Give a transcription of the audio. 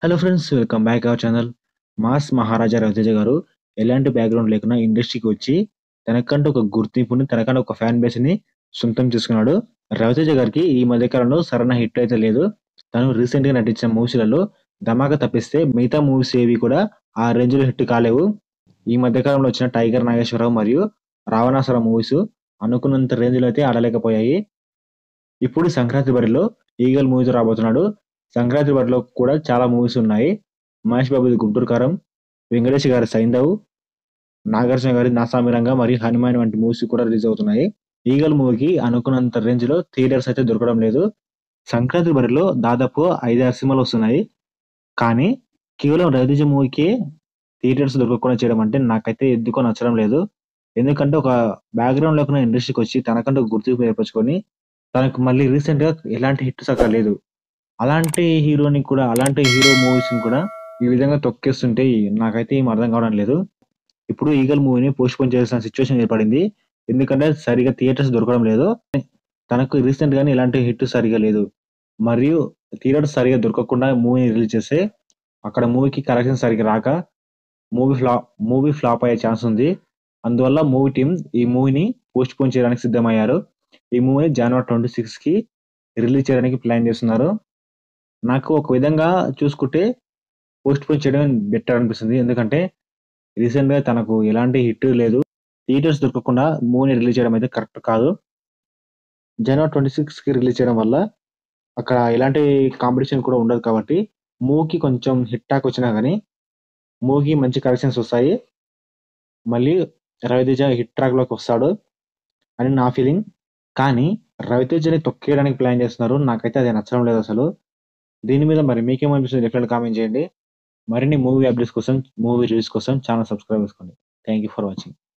hello friends welcome back our channel mass Maharaja Ravi Teja గారు ఎలాంటి background లేకుండా ఇండస్ట్రీకి వచ్చి తనకంటూ ఒక గుర్తింపుని తనకంటూ ఒక ఫ్యాన్ బేస్ ని సొంతం చేసుకున్నాడు రవితేజ గారికి ఈ మధ్య కాలంలో సరైన హిట్ అయితే లేదు తను రీసెంట్ గా నటించిన మూవీలలో ధమాకా తప్పిస్తే మిగతా మూవీస్ ఏవి కూడా ఆ రేంజ్ లో హిట్ కాలేవు ఈ మధ్య కాలంలో వచ్చిన టైగర్ నాగేశ్వరరావు మరియు రావణాసుర మూవీస్ అనుకున్నంత రేంజ్ లో అయితే ఆడలేకపోయాయి ఇప్పుడు సంక్రాంతి బరిలో ఈగల్ మూవీతో రాబోతున్నాడు సంక్రాంతి బరిలో కూడా చాలా మూవీస్ ఉన్నాయి మహేష్ బాబుది గుంటూరు కారం వెంకటేష్ గారి సైందవ్ నాగార్జున గారి నాసామిరంగా మరియు హనుమాన్ వంటి మూవీస్ కూడా రిలీజ్ అవుతున్నాయి ఈగల్ మూవీకి అనుకున్నంత రేంజ్ లో థియేటర్స్ అయితే దొరకడం లేదు సంక్రాంతి బరిలో దాదాపు ఐదారు సినిమాలు వస్తున్నాయి కానీ కేవలం రవితేజ మూవీకి థియేటర్స్ దొరకకుండా చేయడం అంటే నాకైతే ఎందుకో నచ్చడం లేదు ఎందుకంటే ఒక బ్యాక్గ్రౌండ్ లేకుండా ఇండస్ట్రీకి వచ్చి తనకంటూ ఒక గుర్తింపు ఏర్పరచుకొని తనకు మళ్ళీ రీసెంట్ గా ఎలాంటి హిట్స్ అక్కడ లేదు అలాంటి హీరోని కూడా అలాంటి హీరో మూవీస్ ని కూడా ఈ విధంగా తొక్కేస్తుంటే నాకైతే ఏం అర్థం కావడం లేదు ఇప్పుడు ఈగల్ మూవీని పోస్ట్ పోన్ చేయాల్సిన సిచ్యువేషన్ ఏర్పడింది ఎందుకంటే సరిగా థియేటర్స్ దొరకడం లేదు తనకు రీసెంట్ గానే ఇలాంటి హిట్ సరిగా లేదు మరియు థియేటర్స్ సరిగా దొరకకుండా మూవీని రిలీజ్ చేస్తే అక్కడ మూవీకి కలెక్షన్ సరిగా రాక మూవీ ఫ్లాప్ మూవీ ఫ్లాప్ అయ్యే ఛాన్స్ ఉంది అందువల్ల మూవీ టీం ఈ మూవీని పోస్ట్ పోన్ చేయడానికి సిద్ధమయ్యారు ఈ మూవీని జనవరి ట్వంటీ సిక్స్ కి రిలీజ్ చేయడానికి ప్లాన్ చేస్తున్నారు నాకు ఒక విధంగా చూసుకుంటే పోస్ట్ పోన్ చేయడం బెటర్ అనిపిస్తుంది ఎందుకంటే రీసెంట్ గా తనకు ఎలాంటి హిట్ లేదు థియేటర్స్ దొరకకుండా మూవీని రిలీజ్ చేయడం అయితే కరెక్ట్ కాదు జనవరి ట్వంటీ సిక్స్ కి రిలీజ్ చేయడం వల్ల అక్కడ ఎలాంటి కాంపిటీషన్ కూడా ఉండదు కాబట్టి మూవీకి కొంచెం హిట్ టాక్ వచ్చినా కానీ మూవీకి మంచి కలెక్షన్స్ వస్తాయి మళ్ళీ రవితేజ హిట్ ట్రాక్ లోకి వస్తాడు అని నా ఫీలింగ్ కానీ రవితేజని తొక్కేయడానికి ప్లాన్ చేస్తున్నారు నాకైతే అది నచ్చడం లేదు అసలు దీని మీద మరి మీకేమనిపిస్తుంది డెఫినెట్ కామెంట్ చేయండి మరిన్ని మూవీ అప్డేట్స్ కోసం మూవీ రివ్యూస్ కోసం ఛానల్ సబ్స్క్రైబ్ చేసుకోండి థ్యాంక్ యూ ఫర్ వాచింగ్